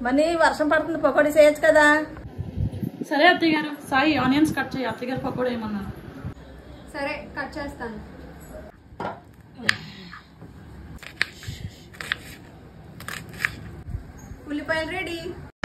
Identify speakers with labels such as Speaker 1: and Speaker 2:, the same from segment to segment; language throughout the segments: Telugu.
Speaker 1: మరి వర్షం పడుతుంది పకోడీ చేయొచ్చు కదా
Speaker 2: సరే అత్తయ్య గారు సాయి ఆనియన్స్ కట్ చేయి అత్తయ్య గారు పకోడా ఏమన్నారు
Speaker 3: సరే కట్ చేస్తాను ఉల్లిపాయలు రెడీ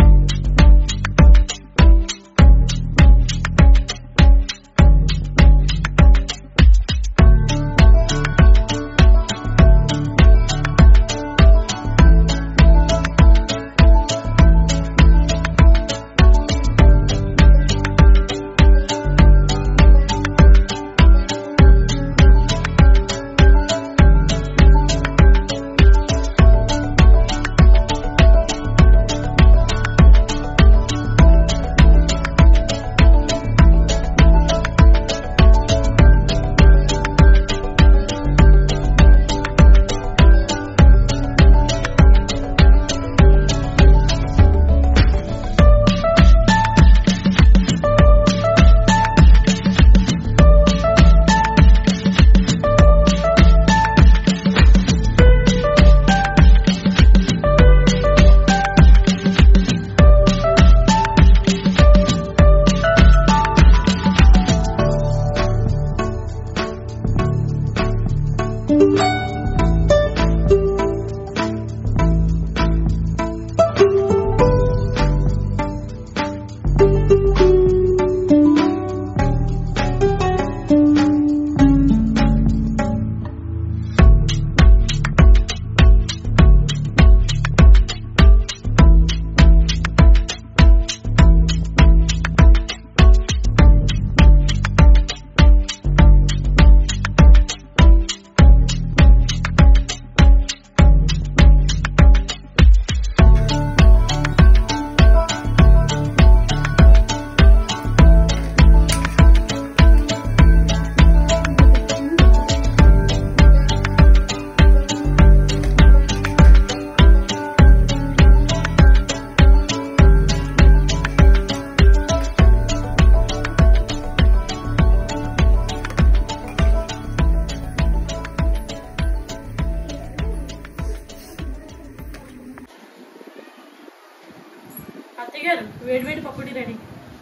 Speaker 2: అత్తయ్య గారు వేడి వేడి పకోడీ రెడీ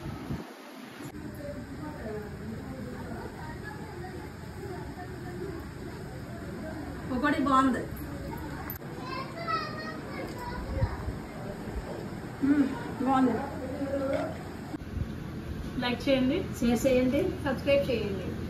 Speaker 1: పకోడీ బాగుంది మ్మ్, బాగుంది
Speaker 2: లైక్ చేయండి
Speaker 3: షేర్ చేయండి సబ్స్క్రైబ్ చేయండి